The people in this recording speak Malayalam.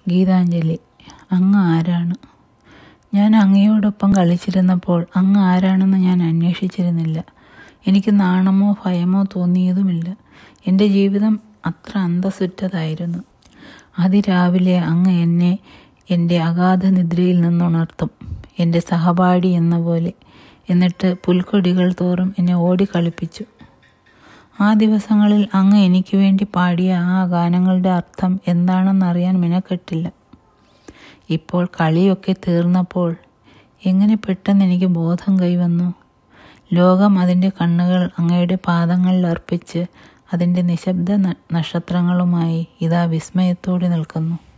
ഗീതാഞ്ജലി അങ്ങ് ആരാണ് ഞാൻ അങ്ങയോടൊപ്പം കളിച്ചിരുന്നപ്പോൾ അങ്ങ് ആരാണെന്ന് ഞാൻ അന്വേഷിച്ചിരുന്നില്ല എനിക്ക് നാണമോ ഭയമോ തോന്നിയതുമില്ല എൻ്റെ ജീവിതം അത്ര അന്തസ്സുറ്റതായിരുന്നു അതിരാവിലെ അങ്ങ് എന്നെ എൻ്റെ അഗാധ നിദ്രയിൽ നിന്നുണർത്തും എൻ്റെ സഹപാഠി എന്ന പോലെ എന്നിട്ട് പുൽക്കൊടികൾ തോറും എന്നെ ഓടിക്കളിപ്പിച്ചു ആ ദിവസങ്ങളിൽ അങ്ങ് എനിക്ക് വേണ്ടി പാടിയ ആ ഗാനങ്ങളുടെ അർത്ഥം എന്താണെന്നറിയാൻ മിനക്കെട്ടില്ല ഇപ്പോൾ കളിയൊക്കെ തീർന്നപ്പോൾ എങ്ങനെ പെട്ടെന്ന് എനിക്ക് ബോധം കൈവന്നു ലോകം അതിൻ്റെ കണ്ണുകൾ അങ്ങയുടെ പാദങ്ങളിൽ അർപ്പിച്ച് അതിൻ്റെ നിശബ്ദ ന- നക്ഷത്രങ്ങളുമായി ഇതാ വിസ്മയത്തോടെ നിൽക്കുന്നു